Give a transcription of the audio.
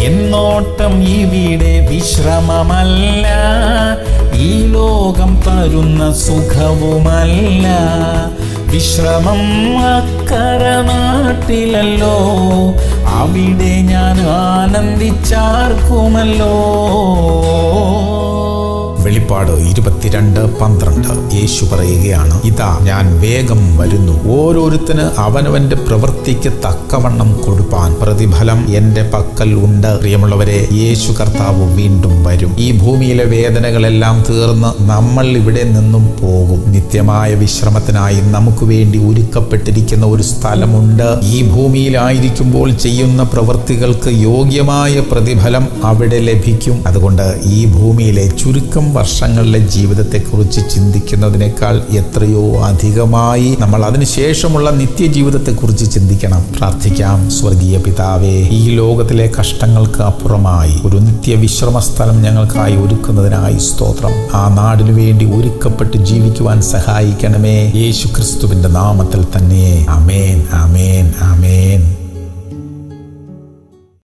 എന്നോട്ടം ഇവിടെ വിശ്രമമല്ല ഈ ലോകം തരുന്ന സുഖവുമല്ല വിശ്രമം അക്കര നാട്ടിലല്ലോ അവിടെ ഞാൻ ആനന്ദിച്ചാർക്കുമല്ലോ വെളിപ്പാട് ഇരുപത്തിരണ്ട് പന്ത്രണ്ട് യേശു പറയുകയാണ് ഇതാ ഞാൻ വേഗം വരുന്നു ഓരോരുത്തന് അവനവന്റെ പ്രവൃത്തിക്ക് തക്കവണ്ണം കൊടുപ്പാൻ പ്രതിഫലം എന്റെ പക്കൽ ഉണ്ട് പ്രിയമുള്ളവരെ യേശു കർത്താവ് വീണ്ടും വരും ഈ ഭൂമിയിലെ വേദനകളെല്ലാം തീർന്ന് നമ്മൾ ഇവിടെ നിന്നും പോകും നിത്യമായ വിശ്രമത്തിനായി നമുക്ക് വേണ്ടി ഒരുക്കപ്പെട്ടിരിക്കുന്ന ഒരു സ്ഥലമുണ്ട് ഈ ഭൂമിയിലായിരിക്കുമ്പോൾ ചെയ്യുന്ന പ്രവൃത്തികൾക്ക് യോഗ്യമായ പ്രതിഫലം അവിടെ ലഭിക്കും അതുകൊണ്ട് ഈ ഭൂമിയിലെ ചുരുക്കം വർഷങ്ങളിലെ ജീവിതത്തെക്കുറിച്ച് ചിന്തിക്കുന്നതിനേക്കാൾ എത്രയോ അധികമായി നമ്മൾ അതിനുശേഷമുള്ള നിത്യജീവിതത്തെക്കുറിച്ച് ചിന്തിക്കണം പ്രാർത്ഥിക്കാം സ്വർഗീയ പിതാവേ ഈ ലോകത്തിലെ കഷ്ടങ്ങൾക്ക് അപ്പുറമായി ഒരു നിത്യവിശ്രമ സ്ഥലം ഞങ്ങൾക്കായി ഒരുക്കുന്നതിനായി സ്തോത്രം ആ നാടിനു വേണ്ടി ഒരുക്കപ്പെട്ട് ജീവിക്കുവാൻ സഹായിക്കണമേ യേശു ക്രിസ്തുവിന്റെ നാമത്തിൽ തന്നെ അമേൻ അമേൻ അമേൻ